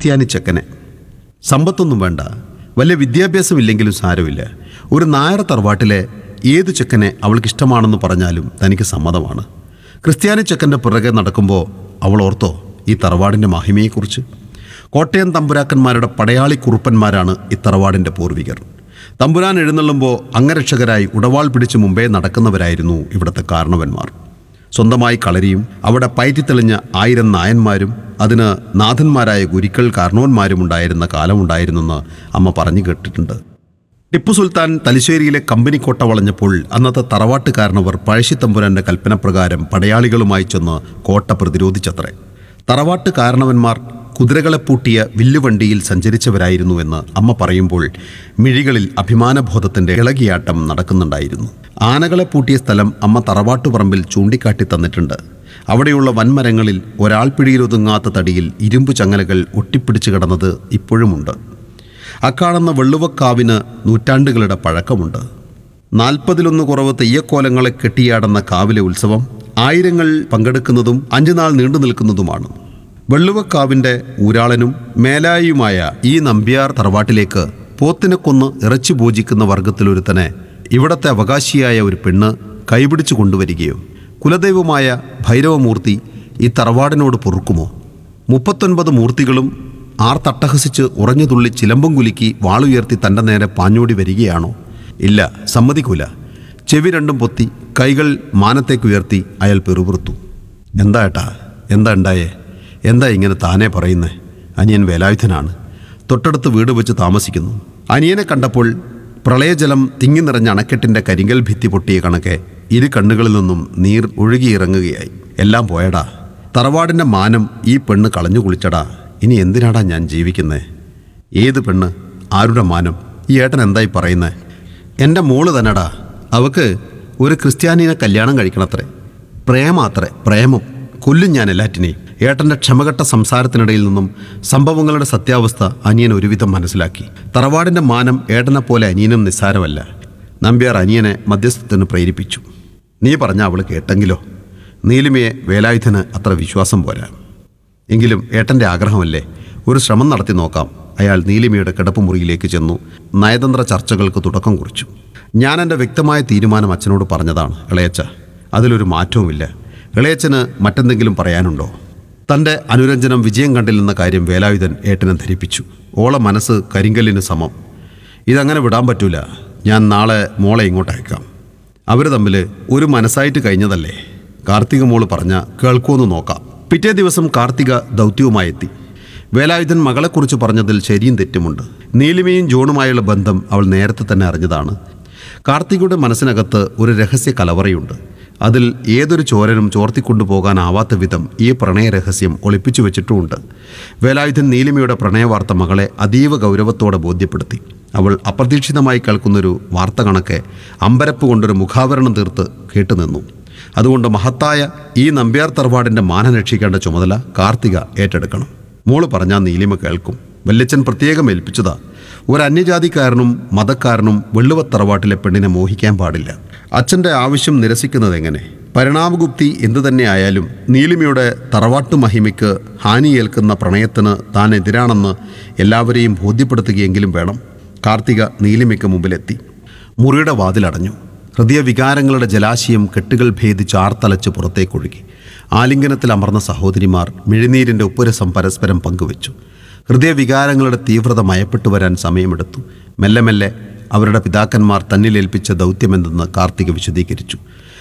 ക്രിസ്ത്യാനി ചെക്കനെ സമ്പത്തൊന്നും വേണ്ട വലിയ വിദ്യാഭ്യാസമില്ലെങ്കിലും സാരമില്ല ഒരു നായർ തറവാട്ടിലെ ഏത് ചെക്കനെ അവൾക്ക് ഇഷ്ടമാണെന്ന് പറഞ്ഞാലും തനിക്ക് സമ്മതമാണ് ക്രിസ്ത്യാനി ചെക്കൻ്റെ പിറകെ നടക്കുമ്പോൾ അവൾ ഓർത്തോ ഈ തറവാടിൻ്റെ മഹിമയെക്കുറിച്ച് കോട്ടയം തമ്പുരാക്കന്മാരുടെ പടയാളി കുറുപ്പന്മാരാണ് ഈ തറവാടിൻ്റെ പൂർവികർ തമ്പുരാൻ എഴുന്നള്ളുമ്പോൾ അംഗരക്ഷകരായി ഉടവാൾ പിടിച്ച് മുമ്പേ നടക്കുന്നവരായിരുന്നു ഇവിടുത്തെ കാരണവന്മാർ സ്വന്തമായി കളരിയും അവിടെ പയറ്റിത്തെളിഞ്ഞ ആയിരം നായന്മാരും അതിന് നാഥന്മാരായ ഗുരുക്കൾ കാരണവന്മാരും ഉണ്ടായിരുന്ന കാലമുണ്ടായിരുന്നെന്ന് അമ്മ പറഞ്ഞു കേട്ടിട്ടുണ്ട് ടിപ്പു സുൽത്താൻ തലശ്ശേരിയിലെ കമ്പനിക്കോട്ട വളഞ്ഞപ്പോൾ അന്നത്തെ തറവാട്ട് കാരണവർ പഴശ്ശിത്തമ്പുരാന്റെ കൽപ്പനപ്രകാരം പടയാളികളുമായി ചെന്ന് കോട്ട പ്രതിരോധിച്ചത്രേ തറവാട്ട് കാരണവന്മാർ കുതിരകളെ പൂട്ടിയ വില്ലുവണ്ടിയിൽ സഞ്ചരിച്ചവരായിരുന്നുവെന്ന് അമ്മ പറയുമ്പോൾ മിഴികളിൽ അഭിമാനബോധത്തിന്റെ ഇളകിയാട്ടം നടക്കുന്നുണ്ടായിരുന്നു ആനകളെ പൂട്ടിയ സ്ഥലം അമ്മ തറവാട്ടുപറമ്പിൽ ചൂണ്ടിക്കാട്ടി തന്നിട്ടുണ്ട് അവിടെയുള്ള വൻമരങ്ങളിൽ ഒരാൾ പിടിയിലൊതുങ്ങാത്ത തടിയിൽ ഇരുമ്പ് ചങ്ങലകൾ ഒട്ടിപ്പിടിച്ചു കിടന്നത് ഇപ്പോഴുമുണ്ട് അക്കാണുന്ന വെള്ളുവക്കാവിന് നൂറ്റാണ്ടുകളുടെ പഴക്കമുണ്ട് നാൽപ്പതിലൊന്ന് കുറവ് തെയ്യക്കോലങ്ങളെ കെട്ടിയാടുന്ന കാവിലെ ഉത്സവം ആയിരങ്ങൾ പങ്കെടുക്കുന്നതും അഞ്ചു നാൾ നീണ്ടു നിൽക്കുന്നതുമാണ് വെള്ളുവക്കാവിൻ്റെ ഊരാളനും മേലായിയുമായ ഈ നമ്പ്യാർ തറവാട്ടിലേക്ക് പോത്തിനെ കൊന്ന് ഇറച്ചി പൂജിക്കുന്ന വർഗത്തിലൊരുത്തനെ ഇവിടത്തെ അവകാശിയായ ഒരു പെണ്ണ് കൈപിടിച്ചു കൊണ്ടുവരികയോ കുലദൈവമായ ഭൈരവമൂർത്തി ഈ തറവാടിനോട് പൊറുക്കുമോ മുപ്പത്തൊൻപത് മൂർത്തികളും ആർ തട്ടഹസിച്ച് ഉറഞ്ഞുതുള്ളി ചിലമ്പം കുലുക്കി വാളുയർത്തി തൻ്റെ നേരെ പാഞ്ഞോടി വരികയാണോ ഇല്ല സമ്മതിക്കൂല ചെവി രണ്ടും പൊത്തി കൈകൾ മാനത്തേക്ക് ഉയർത്തി അയാൾ പെറുപുറത്തു എന്താ ഏട്ടാ എന്താ ഉണ്ടായേ എന്താ ഇങ്ങനെ താനേ പറയുന്നേ അനിയൻ വേലായുധനാണ് തൊട്ടടുത്ത് വീട് വെച്ച് താമസിക്കുന്നു അനിയനെ കണ്ടപ്പോൾ പ്രളയജലം തിങ്ങി നിറഞ്ഞ അണക്കെട്ടിൻ്റെ കരിങ്കൽ ഭിത്തി പൊട്ടിയ കണക്കെ ഇരു കണ്ണുകളിൽ നിന്നും നീർ ഒഴുകിയിറങ്ങുകയായി എല്ലാം പോയടാ തറവാടിൻ്റെ മാനം ഈ പെണ്ണ് കളഞ്ഞു കുളിച്ചടാ ഇനി എന്തിനാടാ ഞാൻ ജീവിക്കുന്നേ ഏത് പെണ്ണ് ആരുടെ മാനം ഈ ഏട്ടൻ എന്തായി പറയുന്നേ എൻ്റെ മോള് തന്നെടാ അവക്ക് ഒരു ക്രിസ്ത്യാനിനെ കല്യാണം കഴിക്കണത്രേ പ്രേമാത്രേ പ്രേമം കൊല്ലും ഞാൻ എല്ലാറ്റിനെയും ഏട്ടൻ്റെ ക്ഷമകെട്ട സംസാരത്തിനിടയിൽ നിന്നും സംഭവങ്ങളുടെ സത്യാവസ്ഥ അനിയൻ ഒരുവിധം മനസ്സിലാക്കി തറവാടിൻ്റെ മാനം ഏട്ടനെ പോലെ അനിയനും നിസ്സാരമല്ല നമ്പ്യാർ അനിയനെ മധ്യസ്ഥത്തിന് പ്രേരിപ്പിച്ചു നീ പറഞ്ഞ അവൾ കേട്ടെങ്കിലോ നീലിമയെ വേലായുധന് അത്ര വിശ്വാസം പോരാ എങ്കിലും ഏട്ടൻ്റെ ആഗ്രഹമല്ലേ ഒരു ശ്രമം നടത്തി നോക്കാം അയാൾ നീലിമയുടെ കിടപ്പുമുറിയിലേക്ക് ചെന്നു നയതന്ത്ര ചർച്ചകൾക്ക് തുടക്കം കുറിച്ചു ഞാൻ എൻ്റെ വ്യക്തമായ തീരുമാനം അച്ഛനോട് പറഞ്ഞതാണ് ഇളയച്ച അതിലൊരു മാറ്റവുമില്ല ഇളയച്ചന് മറ്റെന്തെങ്കിലും പറയാനുണ്ടോ തൻ്റെ അനുരഞ്ജനം വിജയം കണ്ടില്ലെന്ന കാര്യം വേലായുധൻ ഏട്ടനെ ധരിപ്പിച്ചു ഓളെ മനസ്സ് കരിങ്കല്ലിന് സമം ഇതങ്ങനെ വിടാൻ പറ്റൂല ഞാൻ നാളെ മോളെ ഇങ്ങോട്ട് അയക്കാം അവർ തമ്മിൽ ഒരു മനസ്സായിട്ട് കഴിഞ്ഞതല്ലേ കാർത്തിക മോള് പറഞ്ഞ കേൾക്കുമെന്ന് നോക്കാം പിറ്റേ ദിവസം കാർത്തിക ദൗത്യവുമായി എത്തി വേലായുധൻ മകളെക്കുറിച്ച് പറഞ്ഞതിൽ ശരിയും തെറ്റുമുണ്ട് നീലിമയും ജോണുമായുള്ള ബന്ധം അവൾ നേരത്തെ തന്നെ അറിഞ്ഞതാണ് കാർത്തികയുടെ മനസ്സിനകത്ത് ഒരു രഹസ്യ കലവറയുണ്ട് അതിൽ ഏതൊരു ചോരനും ചോർത്തിക്കൊണ്ടുപോകാനാവാത്ത വിധം ഈ പ്രണയ രഹസ്യം ഒളിപ്പിച്ചു വെച്ചിട്ടുമുണ്ട് വേലായുധൻ നീലിമയുടെ പ്രണയവാർത്ത മകളെ അതീവ ഗൗരവത്തോടെ ബോധ്യപ്പെടുത്തി അവൾ അപ്രതീക്ഷിതമായി കേൾക്കുന്നൊരു വാർത്ത കണക്കെ അമ്പരപ്പ് കൊണ്ടൊരു മുഖാവരണം തീർത്ത് കേട്ടുനിന്നു അതുകൊണ്ട് മഹത്തായ ഈ നമ്പ്യാർ തറവാടിൻ്റെ മാനം രക്ഷിക്കേണ്ട ചുമതല കാർത്തിക ഏറ്റെടുക്കണം മോള് പറഞ്ഞാൽ നീലിമ കേൾക്കും വല്യച്ഛൻ പ്രത്യേകം ഏൽപ്പിച്ചതാ ഒരു അന്യജാതിക്കാരനും മതക്കാരനും വെള്ളുവത്തറവാട്ടിലെ പെണ്ണിനെ മോഹിക്കാൻ പാടില്ല അച്ഛൻ്റെ ആവശ്യം നിരസിക്കുന്നത് എങ്ങനെ പരിണാമഗുപ്തി എന്തു തന്നെ ആയാലും നീലിമയുടെ തറവാട്ടു മഹിമയ്ക്ക് ഹാനിയേൽക്കുന്ന പ്രണയത്തിന് താൻ എതിരാണെന്ന് എല്ലാവരെയും ബോധ്യപ്പെടുത്തുകയെങ്കിലും വേണം കാർത്തിക നീലിമയ്ക്ക് മുമ്പിലെത്തി മുറിയുടെ വാതിലടഞ്ഞു ഹൃദയവികാരങ്ങളുടെ ജലാശയം കെട്ടുകൾ ഭേദിച്ച് ആർത്തലച്ച് പുറത്തേക്കൊഴുകി ആലിംഗനത്തിൽ അമർന്ന സഹോദരിമാർ മിഴിനീരിൻ്റെ ഉപ്പുരസം പരസ്പരം പങ്കുവച്ചു ഹൃദയവികാരങ്ങളുടെ തീവ്രത മയപ്പെട്ടു വരാൻ സമയമെടുത്തു മെല്ലെ മെല്ലെ അവരുടെ പിതാക്കന്മാർ തന്നിലേൽപ്പിച്ച ദൗത്യമെന്തെന്ന് കാർത്തിക വിശദീകരിച്ചു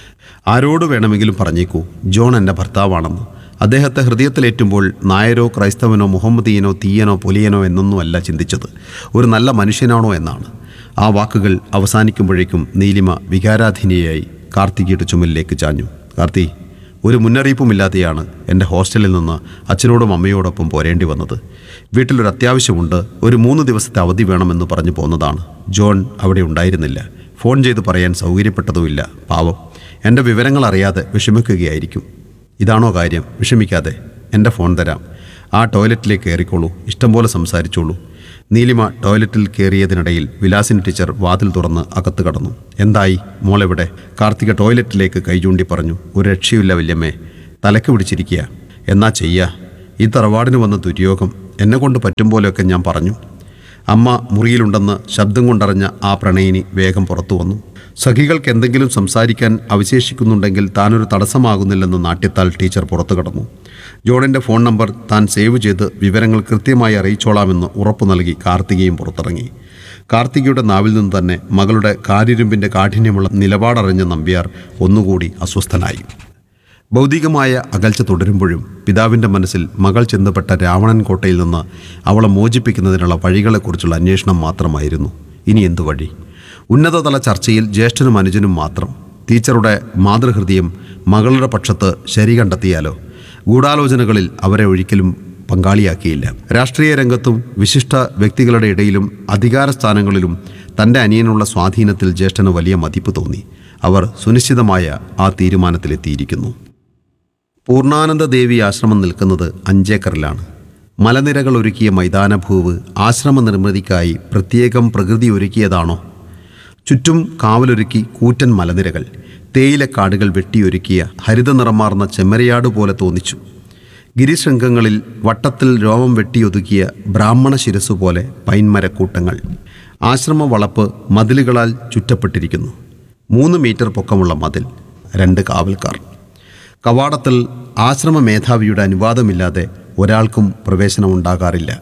ആരോട് വേണമെങ്കിലും പറഞ്ഞേക്കൂ ജോൺ എൻ്റെ ഭർത്താവാണെന്ന് അദ്ദേഹത്തെ ഹൃദയത്തിലേറ്റുമ്പോൾ നായരോ ക്രൈസ്തവനോ മുഹമ്മദീയനോ തീയനോ പുലിയനോ എന്നൊന്നുമല്ല ചിന്തിച്ചത് ഒരു നല്ല മനുഷ്യനാണോ എന്നാണ് ആ വാക്കുകൾ അവസാനിക്കുമ്പോഴേക്കും നീലിമ വികാരാധീനയായി കാർത്തികയുടെ ചുമലിലേക്ക് ചാഞ്ഞു കാർത്തി ഒരു മുന്നറിയിപ്പുമില്ലാതെയാണ് എൻ്റെ ഹോസ്റ്റലിൽ നിന്ന് അച്ഛനോടും അമ്മയോടൊപ്പം പോരേണ്ടി വന്നത് വീട്ടിലൊരു അത്യാവശ്യമുണ്ട് ഒരു മൂന്ന് ദിവസത്തെ അവധി വേണമെന്ന് പറഞ്ഞു പോന്നതാണ് ജോൺ അവിടെ ഉണ്ടായിരുന്നില്ല ഫോൺ ചെയ്ത് പറയാൻ സൗകര്യപ്പെട്ടതുമില്ല പാവം എൻ്റെ വിവരങ്ങൾ അറിയാതെ വിഷമിക്കുകയായിരിക്കും ഇതാണോ കാര്യം വിഷമിക്കാതെ എൻ്റെ ഫോൺ തരാം ആ ടോയ്ലറ്റിലേക്ക് കയറിക്കോളൂ ഇഷ്ടംപോലെ സംസാരിച്ചോളൂ നീലിമ ടോയ്ലറ്റിൽ കയറിയതിനിടയിൽ വിലാസിനി ടീച്ചർ വാതിൽ തുറന്ന് അകത്ത് കടന്നു എന്തായി മോളെവിടെ കാർത്തിക ടോയ്ലറ്റിലേക്ക് കൈ ചൂണ്ടി പറഞ്ഞു ഒരു രക്ഷയില്ല വല്യമ്മേ തലക്ക് പിടിച്ചിരിക്കുക എന്നാ ചെയ്യാ ഈ തറവാടിന് വന്ന ദുര്യോഗം എന്നെ കൊണ്ട് പറ്റും പോലെയൊക്കെ ഞാൻ പറഞ്ഞു അമ്മ മുറിയിലുണ്ടെന്ന് ശബ്ദം കൊണ്ടറിഞ്ഞ ആ പ്രണയിനി വേഗം പുറത്തു വന്നു സഖികൾക്ക് എന്തെങ്കിലും സംസാരിക്കാൻ അവശേഷിക്കുന്നുണ്ടെങ്കിൽ താനൊരു തടസ്സമാകുന്നില്ലെന്ന് നാട്യത്താൽ ടീച്ചർ പുറത്തു കടന്നു ജോണിൻ്റെ ഫോൺ നമ്പർ താൻ സേവ് ചെയ്ത് വിവരങ്ങൾ കൃത്യമായി അറിയിച്ചോളാമെന്ന് ഉറപ്പു നൽകി കാർത്തികയും പുറത്തിറങ്ങി കാർത്തികയുടെ നാവിൽ നിന്ന് തന്നെ മകളുടെ കാരിരുമ്പിൻ്റെ കാഠിന്യമുള്ള നിലപാടറിഞ്ഞ നമ്പ്യാർ ഒന്നുകൂടി അസ്വസ്ഥനായി ഭൗതികമായ അകൽച്ച തുടരുമ്പോഴും പിതാവിൻ്റെ മനസ്സിൽ മകൾ ചെന്നപ്പെട്ട രാവണൻ കോട്ടയിൽ നിന്ന് അവളെ മോചിപ്പിക്കുന്നതിനുള്ള വഴികളെക്കുറിച്ചുള്ള അന്വേഷണം മാത്രമായിരുന്നു ഇനി എന്തു വഴി ഉന്നതതല ചർച്ചയിൽ ജ്യേഷ്ഠനും അനുജനും മാത്രം ടീച്ചറുടെ മാതൃഹൃദയം മകളുടെ പക്ഷത്ത് ശരി കണ്ടെത്തിയാലോ ഗൂഢാലോചനകളിൽ അവരെ ഒരിക്കലും പങ്കാളിയാക്കിയില്ല രാഷ്ട്രീയ രംഗത്തും വിശിഷ്ട വ്യക്തികളുടെ ഇടയിലും അധികാര സ്ഥാനങ്ങളിലും തൻ്റെ അനിയനുള്ള സ്വാധീനത്തിൽ ജ്യേഷ്ഠന് വലിയ മതിപ്പ് തോന്നി അവർ സുനിശ്ചിതമായ ആ തീരുമാനത്തിലെത്തിയിരിക്കുന്നു പൂർണ്ണാനന്ദ ദേവി ആശ്രമം നിൽക്കുന്നത് അഞ്ചേക്കറിലാണ് മലനിരകൾ ഒരുക്കിയ മൈതാനഭൂവ് ആശ്രമ നിർമ്മിതിക്കായി പ്രത്യേകം പ്രകൃതി ഒരുക്കിയതാണോ ചുറ്റും കാവലൊരുക്കി കൂറ്റൻ മലനിരകൾ തേയിലക്കാടുകൾ വെട്ടിയൊരുക്കിയ ഹരിത നിറമാർന്ന ചെമ്മരയാട് പോലെ തോന്നിച്ചു ഗിരിശൃംഗങ്ങളിൽ വട്ടത്തിൽ രോമം വെട്ടിയൊതുക്കിയ ബ്രാഹ്മണ ശിരസ് പോലെ പൈൻമരക്കൂട്ടങ്ങൾ ആശ്രമ വളപ്പ് മതിലുകളാൽ ചുറ്റപ്പെട്ടിരിക്കുന്നു മൂന്ന് മീറ്റർ പൊക്കമുള്ള മതിൽ രണ്ട് കാവൽക്കാർ കവാടത്തിൽ ആശ്രമ മേധാവിയുടെ അനുവാദമില്ലാതെ ഒരാൾക്കും പ്രവേശനമുണ്ടാകാറില്ല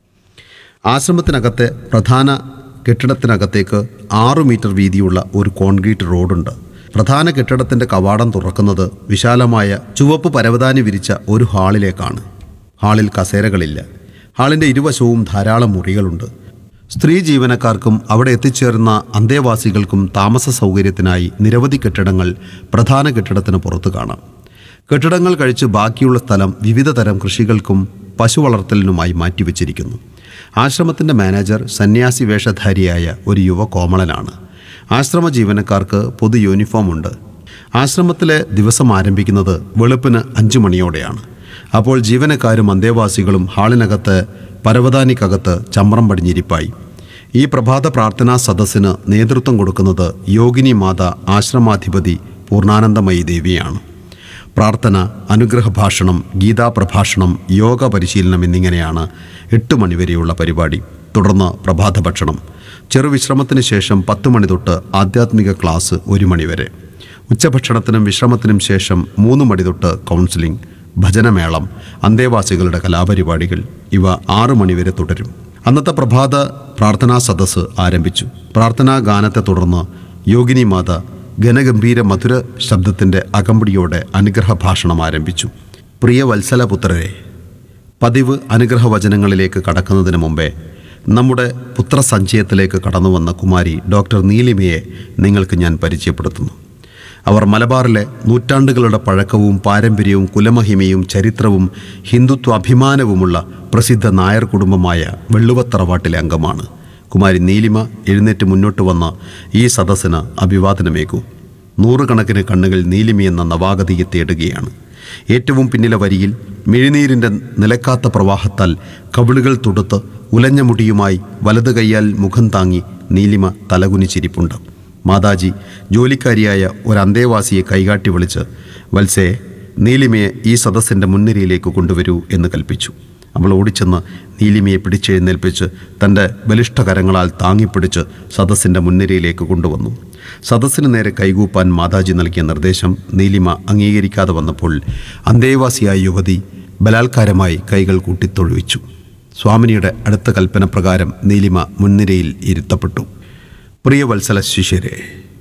ആശ്രമത്തിനകത്തെ പ്രധാന കെട്ടിടത്തിനകത്തേക്ക് ആറു മീറ്റർ വീതിയുള്ള ഒരു കോൺക്രീറ്റ് റോഡുണ്ട് പ്രധാന കെട്ടിടത്തിൻ്റെ കവാടം തുറക്കുന്നത് വിശാലമായ ചുവപ്പ് പരവതാനി വിരിച്ച ഒരു ഹാളിലേക്കാണ് ഹാളിൽ കസേരകളില്ല ഹാളിൻ്റെ ഇരുവശവും ധാരാളം മുറികളുണ്ട് സ്ത്രീ ജീവനക്കാർക്കും അവിടെ എത്തിച്ചേർന്ന അന്തേവാസികൾക്കും താമസ സൗകര്യത്തിനായി നിരവധി കെട്ടിടങ്ങൾ പ്രധാന കെട്ടിടത്തിന് പുറത്തു കാണാം കെട്ടിടങ്ങൾ കഴിച്ച് ബാക്കിയുള്ള സ്ഥലം വിവിധ തരം കൃഷികൾക്കും പശു വളർത്തലിനുമായി മാറ്റിവെച്ചിരിക്കുന്നു ആശ്രമത്തിൻ്റെ മാനേജർ സന്യാസി വേഷധാരിയായ ഒരു യുവ കോമളനാണ് ആശ്രമ ജീവനക്കാർക്ക് പൊതു യൂണിഫോം ഉണ്ട് ആശ്രമത്തിലെ ദിവസം ആരംഭിക്കുന്നത് വെളുപ്പിന് അഞ്ചു മണിയോടെയാണ് അപ്പോൾ ജീവനക്കാരും അന്തേവാസികളും ഹാളിനകത്ത് പരവതാനിക്കകത്ത് ചമ്രം പടിഞ്ഞിരിപ്പായി ഈ പ്രഭാത പ്രാർത്ഥനാ സദസ്സിന് നേതൃത്വം കൊടുക്കുന്നത് യോഗിനി മാത ആശ്രമാധിപതി പൂർണ്ണാനന്ദമയി ദേവിയാണ് പ്രാർത്ഥന അനുഗ്രഹ ഭാഷണം ഗീതാ പ്രഭാഷണം യോഗ പരിശീലനം എന്നിങ്ങനെയാണ് എട്ട് മണിവരെയുള്ള പരിപാടി തുടർന്ന് പ്രഭാത ഭക്ഷണം ചെറുവിശ്രമത്തിന് ശേഷം പത്ത് മണി തൊട്ട് ആധ്യാത്മിക ക്ലാസ് ഒരു മണിവരെ ഉച്ചഭക്ഷണത്തിനും വിശ്രമത്തിനും ശേഷം മൂന്ന് മണി തൊട്ട് കൗൺസിലിംഗ് ഭജനമേളം അന്തേവാസികളുടെ കലാപരിപാടികൾ ഇവ ആറു മണിവരെ തുടരും അന്നത്തെ പ്രഭാത പ്രാർത്ഥനാ സദസ്സ് ആരംഭിച്ചു പ്രാർത്ഥനാ ഗാനത്തെ തുടർന്ന് യോഗിനി മാത ഘനഗംഭീര മധുര ശബ്ദത്തിൻ്റെ അകമ്പടിയോടെ അനുഗ്രഹ ഭാഷണം ആരംഭിച്ചു പ്രിയ വത്സലപുത്രരെ പതിവ് അനുഗ്രഹവചനങ്ങളിലേക്ക് കടക്കുന്നതിന് മുമ്പേ നമ്മുടെ പുത്രസഞ്ചയത്തിലേക്ക് കടന്നു വന്ന കുമാരി ഡോക്ടർ നീലിമയെ നിങ്ങൾക്ക് ഞാൻ പരിചയപ്പെടുത്തുന്നു അവർ മലബാറിലെ നൂറ്റാണ്ടുകളുടെ പഴക്കവും പാരമ്പര്യവും കുലമഹിമയും ചരിത്രവും ഹിന്ദുത്വ അഭിമാനവുമുള്ള പ്രസിദ്ധ നായർ കുടുംബമായ വെള്ളുവത്തറവാട്ടിലെ അംഗമാണ് കുമാരി നീലിമ എഴുന്നേറ്റ് മുന്നോട്ട് വന്ന ഈ സദസ്സിന് അഭിവാദനമേകൂ നൂറുകണക്കിന് കണ്ണുകൾ നീലിമ എന്ന നവാഗതിയെ തേടുകയാണ് ഏറ്റവും പിന്നിലെ വരിയിൽ മിഴിനീരിൻ്റെ നിലക്കാത്ത പ്രവാഹത്താൽ കവിളുകൾ തുടുത്ത് ഉലഞ്ഞ മുടിയുമായി വലത് കൈയാൽ മുഖം താങ്ങി നീലിമ തലകുനിച്ചിരിപ്പുണ്ട് മാതാജി ജോലിക്കാരിയായ ഒരു അന്തേവാസിയെ കൈകാട്ടി വിളിച്ച് വത്സേ നീലിമയെ ഈ സദസ്സിൻ്റെ മുൻനിരയിലേക്ക് കൊണ്ടുവരൂ എന്ന് കൽപ്പിച്ചു അവൾ ഓടിച്ചെന്ന് നീലിമയെ പിടിച്ചെഴുന്നേൽപ്പിച്ച് തൻ്റെ ബലിഷ്ഠ കരങ്ങളാൽ താങ്ങിപ്പിടിച്ച് സദസ്സിൻ്റെ മുൻനിരയിലേക്ക് കൊണ്ടുവന്നു സദസ്സിന് നേരെ കൈകൂപ്പാൻ മാതാജി നൽകിയ നിർദ്ദേശം നീലിമ അംഗീകരിക്കാതെ വന്നപ്പോൾ അന്തേവാസിയായ യുവതി ബലാത്കാരമായി കൈകൾ കൂട്ടിത്തൊഴുവിച്ചു സ്വാമിനിയുടെ അടുത്ത കൽപ്പന പ്രകാരം നീലിമ മുൻനിരയിൽ ഇരുത്തപ്പെട്ടു പ്രിയ വത്സല ശിഷ്യരെ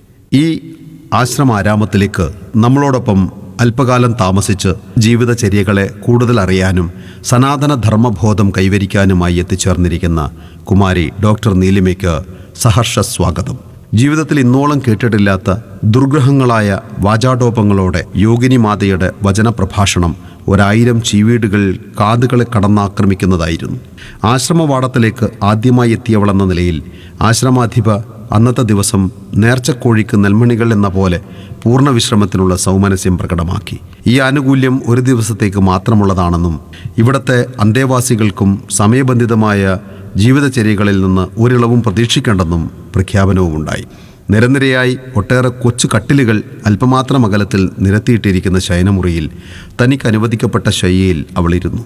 ഈ ആശ്രമാരാമത്തിലേക്ക് നമ്മളോടൊപ്പം അല്പകാലം താമസിച്ച് ജീവിതചര്യകളെ കൂടുതൽ അറിയാനും സനാതന ധർമ്മബോധം കൈവരിക്കാനുമായി എത്തിച്ചേർന്നിരിക്കുന്ന കുമാരി ഡോക്ടർ നീലിമയ്ക്ക് സഹർഷ സ്വാഗതം ജീവിതത്തിൽ ഇന്നോളം കേട്ടിട്ടില്ലാത്ത ദുർഗ്രഹങ്ങളായ വാചാടോപങ്ങളോടെ യോഗിനി മാതയുടെ വചനപ്രഭാഷണം ഒരായിരം ചീവീടുകൾ കാതുകളെ കടന്നാക്രമിക്കുന്നതായിരുന്നു ആശ്രമവാടത്തിലേക്ക് ആദ്യമായി എത്തിയവളെന്ന നിലയിൽ ആശ്രമാധിപ അന്നത്തെ ദിവസം നേർച്ചക്കോഴിക്ക് നെൽമണികൾ എന്ന പോലെ പൂർണ്ണ വിശ്രമത്തിനുള്ള സൗമനസ്യം പ്രകടമാക്കി ഈ ആനുകൂല്യം ഒരു ദിവസത്തേക്ക് മാത്രമുള്ളതാണെന്നും ഇവിടത്തെ അന്തേവാസികൾക്കും സമയബന്ധിതമായ ജീവിതചര്യകളിൽ നിന്ന് ഒരിളവും പ്രതീക്ഷിക്കേണ്ടെന്നും പ്രഖ്യാപനവുമുണ്ടായി നിരനിരയായി ഒട്ടേറെ കൊച്ചു കട്ടിലുകൾ അല്പമാത്രം അകലത്തിൽ നിരത്തിയിട്ടിരിക്കുന്ന ശയനമുറിയിൽ തനിക്ക് അനുവദിക്കപ്പെട്ട ശയ്യയിൽ അവളിരുന്നു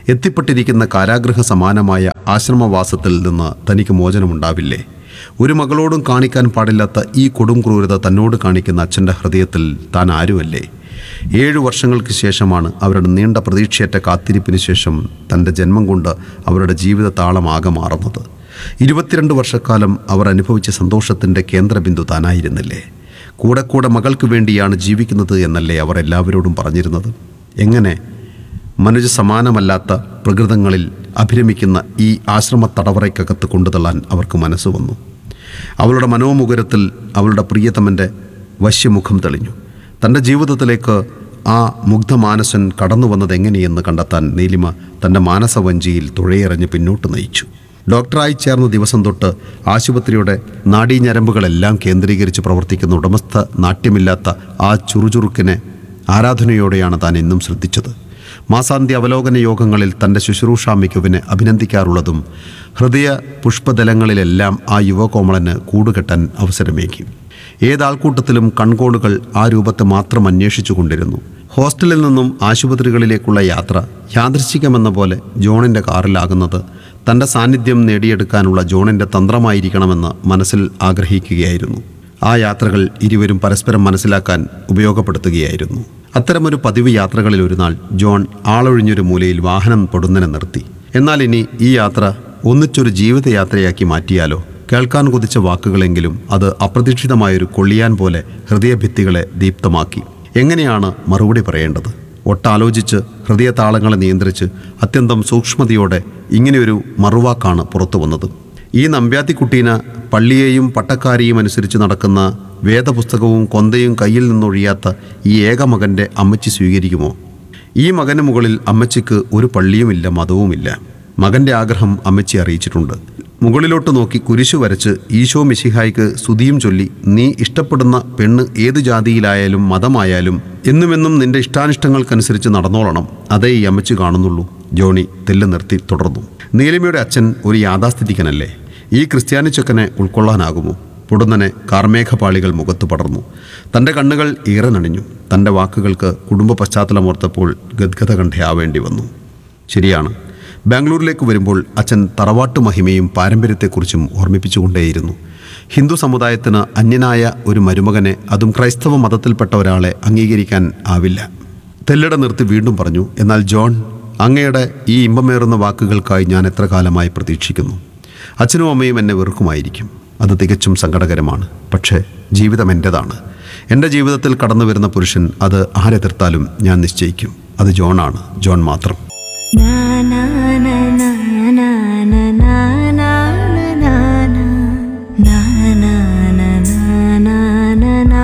എത്തിപ്പെട്ടിരിക്കുന്ന കാരാഗൃഹ സമാനമായ ആശ്രമവാസത്തിൽ നിന്ന് തനിക്ക് മോചനമുണ്ടാവില്ലേ ഒരു മകളോടും കാണിക്കാൻ പാടില്ലാത്ത ഈ കൊടും ക്രൂരത തന്നോട് കാണിക്കുന്ന അച്ഛൻ്റെ ഹൃദയത്തിൽ താൻ ആരുമല്ലേ ഏഴു വർഷങ്ങൾക്ക് ശേഷമാണ് അവരുടെ നീണ്ട പ്രതീക്ഷയറ്റ കാത്തിരിപ്പിന് ശേഷം തൻ്റെ ജന്മം കൊണ്ട് അവരുടെ ജീവിത താളമാകെ മാറുന്നത് ഇരുപത്തിരണ്ട് വർഷക്കാലം അവർ അനുഭവിച്ച സന്തോഷത്തിൻ്റെ കേന്ദ്രബിന്ദു താനായിരുന്നില്ലേ കൂടെ കൂടെ മകൾക്ക് വേണ്ടിയാണ് ജീവിക്കുന്നത് എന്നല്ലേ അവർ എല്ലാവരോടും പറഞ്ഞിരുന്നത് എങ്ങനെ മനുജ സമാനമല്ലാത്ത പ്രകൃതങ്ങളിൽ അഭിരമിക്കുന്ന ഈ ആശ്രമ തടവറയ്ക്കകത്ത് കൊണ്ടുതള്ളാൻ അവർക്ക് മനസ്സ് വന്നു അവളുടെ മനോമുകുരത്തിൽ അവളുടെ പ്രിയതമൻ്റെ വശ്യമുഖം തെളിഞ്ഞു തൻ്റെ ജീവിതത്തിലേക്ക് ആ മുഗ്ധമാനസൻ കടന്നു വന്നത് എങ്ങനെയെന്ന് കണ്ടെത്താൻ നീലിമ തൻ്റെ മാനസവഞ്ചിയിൽ തുഴയെറിഞ്ഞ് പിന്നോട്ട് നയിച്ചു ഡോക്ടറായി ചേർന്ന ദിവസം തൊട്ട് ആശുപത്രിയുടെ നാഡീഞരമ്പുകളെല്ലാം കേന്ദ്രീകരിച്ച് പ്രവർത്തിക്കുന്ന ഉടമസ്ഥ നാട്യമില്ലാത്ത ആ ചുറുചുറുക്കിനെ ആരാധനയോടെയാണ് താൻ എന്നും ശ്രദ്ധിച്ചത് മാസാന്ത്യ അവലോകന യോഗങ്ങളിൽ തൻ്റെ ശുശ്രൂഷാ മികവിനെ അഭിനന്ദിക്കാറുള്ളതും ഹൃദയ പുഷ്പതലങ്ങളിലെല്ലാം ആ യുവകോമളന് കൂടുകെട്ടാൻ അവസരമേകി ഏതാൾക്കൂട്ടത്തിലും കൺകോളുകൾ ആ രൂപത്തെ മാത്രം അന്വേഷിച്ചു കൊണ്ടിരുന്നു ഹോസ്റ്റലിൽ നിന്നും ആശുപത്രികളിലേക്കുള്ള യാത്ര യാദൃശ്ചികമെന്ന പോലെ ജോണിൻ്റെ കാറിലാകുന്നത് തൻ്റെ സാന്നിധ്യം നേടിയെടുക്കാനുള്ള ജോണിൻ്റെ തന്ത്രമായിരിക്കണമെന്ന് മനസ്സിൽ ആഗ്രഹിക്കുകയായിരുന്നു ആ യാത്രകൾ ഇരുവരും പരസ്പരം മനസ്സിലാക്കാൻ ഉപയോഗപ്പെടുത്തുകയായിരുന്നു അത്തരമൊരു പതിവ് യാത്രകളിൽ ഒരു നാൾ ജോൺ ആളൊഴിഞ്ഞൊരു മൂലയിൽ വാഹനം പൊടുന്നനെ നിർത്തി എന്നാൽ ഇനി ഈ യാത്ര ഒന്നിച്ചൊരു ജീവിതയാത്രയാക്കി മാറ്റിയാലോ കേൾക്കാൻ കുതിച്ച വാക്കുകളെങ്കിലും അത് അപ്രതീക്ഷിതമായൊരു കൊള്ളിയാൻ പോലെ ഹൃദയഭിത്തികളെ ദീപ്തമാക്കി എങ്ങനെയാണ് മറുപടി പറയേണ്ടത് ഒട്ടാലോചിച്ച് ഹൃദയതാളങ്ങളെ നിയന്ത്രിച്ച് അത്യന്തം സൂക്ഷ്മതയോടെ ഇങ്ങനെയൊരു മറുവാക്കാണ് പുറത്തു വന്നത് ഈ നമ്പ്യാത്തിക്കുട്ടീന പള്ളിയെയും പട്ടക്കാരിയും അനുസരിച്ച് നടക്കുന്ന വേദപുസ്തകവും കൊന്തയും കയ്യിൽ നിന്നൊഴിയാത്ത ഈ ഏകമകൻ്റെ അമ്മച്ചി സ്വീകരിക്കുമോ ഈ മകന് മുകളിൽ അമ്മച്ചിക്ക് ഒരു പള്ളിയുമില്ല മതവുമില്ല മകൻ്റെ ആഗ്രഹം അമ്മച്ചി അറിയിച്ചിട്ടുണ്ട് മുകളിലോട്ട് നോക്കി കുരിശു വരച്ച് ഈശോ മിശിഹായ്ക്ക് സ്തുതിയും ചൊല്ലി നീ ഇഷ്ടപ്പെടുന്ന പെണ്ണ് ഏത് ജാതിയിലായാലും മതമായാലും എന്നുമെന്നും നിന്റെ ഇഷ്ടാനിഷ്ടങ്ങൾക്കനുസരിച്ച് നടന്നോളണം അതേ ഈ അമ്മച്ചി കാണുന്നുള്ളൂ ജോണി തെല്ല് നിർത്തി തുടർന്നു നീലിമയുടെ അച്ഛൻ ഒരു യാഥാസ്ഥിതികനല്ലേ ഈ ക്രിസ്ത്യാനി ചെക്കനെ ഉൾക്കൊള്ളാനാകുമോ പൊടുന്നനെ കാർമേഘപാളികൾ മുഖത്ത് പടർന്നു തൻ്റെ കണ്ണുകൾ ഈറനണിഞ്ഞു തൻ്റെ വാക്കുകൾക്ക് കുടുംബ പശ്ചാത്തലമോർത്തപ്പോൾ ഗദ്ഗത കണ്ഠയാവേണ്ടി വന്നു ശരിയാണ് ബാംഗ്ലൂരിലേക്ക് വരുമ്പോൾ അച്ഛൻ തറവാട്ട് മഹിമയും പാരമ്പര്യത്തെക്കുറിച്ചും ഓർമ്മിപ്പിച്ചുകൊണ്ടേയിരുന്നു ഹിന്ദു സമുദായത്തിന് അന്യനായ ഒരു മരുമകനെ അതും ക്രൈസ്തവ മതത്തിൽപ്പെട്ട ഒരാളെ അംഗീകരിക്കാൻ ആവില്ല തെല്ലിട നിർത്തി വീണ്ടും പറഞ്ഞു എന്നാൽ ജോൺ അങ്ങയുടെ ഈ ഇമ്പമേറുന്ന വാക്കുകൾക്കായി ഞാൻ എത്ര കാലമായി പ്രതീക്ഷിക്കുന്നു അച്ഛനും അമ്മയും എന്നെ വെറുക്കുമായിരിക്കും അത് തികച്ചും സങ്കടകരമാണ് പക്ഷേ ജീവിതം എൻ്റെതാണ് എൻ്റെ ജീവിതത്തിൽ കടന്നു വരുന്ന പുരുഷൻ അത് ആരെതിർത്താലും ഞാൻ നിശ്ചയിക്കും അത് ജോണാണ് ജോൺ മാത്രം Na na na na na na na na na na na na na na na na na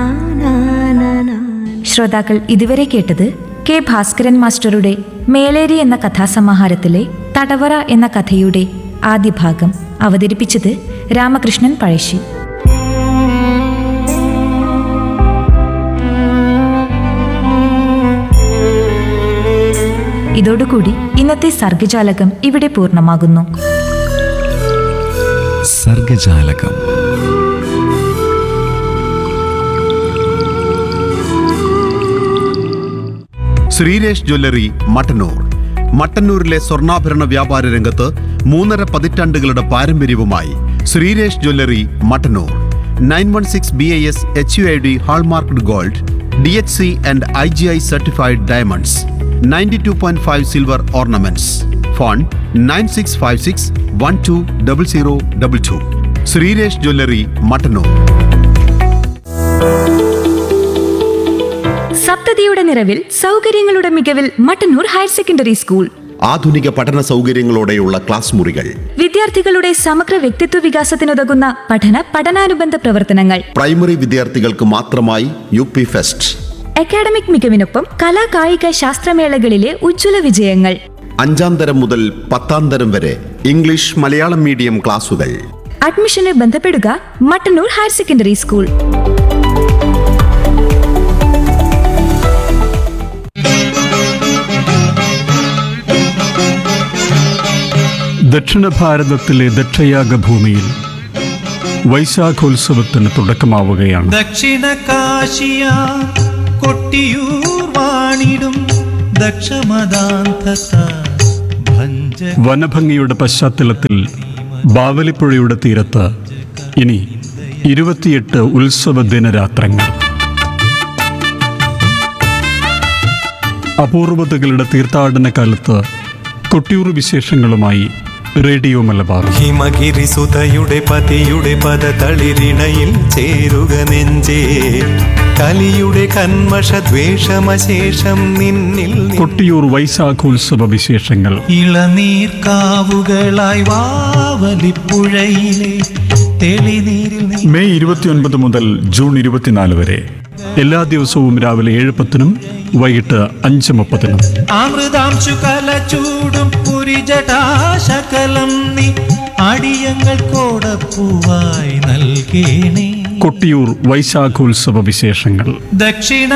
na na ശ്രോതാക്കൾ ഇതുവരെ കേട്ടത് കെ ഭാസ്കരൻ മാസ്റ്ററുടെ മേലേരി എന്ന കഥാസമാഹാരത്തിലെ തടവറ എന്ന കഥയുടെ ആദ്യ ഭാഗം അവതരിപ്പിച്ചത് രാമകൃഷ്ണൻ പഴശ്ശി ഇതോടുകൂടി ഇന്നത്തെ സർഗജാലകം ഇവിടെ പൂർണ്ണമാകുന്നു സർഗജാലകം ശ്രീരേഷ് ജ്വല്ലറി മട്ടന്നൂർ മട്ടന്നൂരിലെ സ്വർണ്ണാഭരണ വ്യാപാര രംഗത്ത് മൂന്നര പതിറ്റാണ്ടുകളുടെ പാരമ്പര്യവുമായി Sreeresh jewellery Mattannur nine one six B I S H U I D hallmarked gold D H C and I G I certified diamonds ninety two point five silver ornaments phone nine six five six one two double zero double two Sreeresh jewellery Mattannur സപ്തതിയുടെ നിറവിൽ സൗകര്യങ്ങളുടെ മികവിൽ Mattannur higher secondary school ആധുനിക പഠന സൗകര്യങ്ങളോടെയുള്ള class മുറികൾ വിദ്യാർത്ഥികളുടെ സമഗ്ര വ്യക്തിത്വ വികാസത്തിനുതകുന്ന പഠന പഠനാനുബന്ധ പ്രവർത്തനങ്ങൾ പ്രൈമറി വിദ്യാർത്ഥികൾക്ക് മാത്രമായി യു പി ഫെസ്റ്റ് അക്കാഡമിക് മികവിനൊപ്പം കലാ കായിക ശാസ്ത്രമേളകളിലെ ഉജ്ജ്വല വിജയങ്ങൾ അഞ്ചാം തരം മുതൽ പത്താം തരം വരെ ഇംഗ്ലീഷ് മലയാളം മീഡിയം ക്ലാസുകൾ അഡ്മിഷന് ബന്ധപ്പെടുക മട്ടന്നൂർ ഹയർ സെക്കൻഡറി സ്കൂൾ ദക്ഷിണ ഭാരതത്തിലെ ദക്ഷയാഗ ഭൂമിയിൽ വൈശാഖോത്സവത്തിന് തുടക്കമാവുകയാണ് ദക്ഷിണ കാശിയ കൊട്ടിയൂർ വാണിടും ദക്ഷമദാന്തസ പഞ്ച വനഭംഗിയുടെ പശ്ചാത്തലത്തിൽ ബാവലിപ്പുഴയുടെ തീരത്ത് ഇനി ഇരുപത്തിയെട്ട് ഉത്സവ ദിനരാത്രങ്ങൾ അപൂർവതകളുടെ തീർത്ഥാടന കാലത്ത് കൊട്ടിയൂർ വിശേഷങ്ങളുമായി റേഡിയോ മലബാർ ഹിമഗിരിസുതയുടെ പതിയുടെ പദതളിരിണയിൽ ചേരുക നെഞ്ചേ കലിയുടെ കന്മഷ ദ്വേഷമശേഷം നിന്നിൽ നി- കൊട്ടിയൂർ വൈശാഖോത്സവ വിശേഷങ്ങൾ ഇളനീർക്കാവുകളായി വാവലിപ്പുഴയിലെ തെളിനീരിൽ നീ മെയ് ഇരുപത്തിയൊൻപത് മുതൽ ജൂൺ ഇരുപത്തിനാല് വരെ എല്ലാ ദിവസവും രാവിലെ ഏഴ് പത്തിനും വൈകിട്ട് അഞ്ച് മുപ്പതിനും അമൃതാംശു കലചൂടും പുരിജടാശകലം നീ അടിയങ്ങൾ കോടപ്പൂവായി നൽകേണേ കൊട്ടിയൂർ വൈശാഖോത്സവ വിശേഷങ്ങൾ ദക്ഷിണ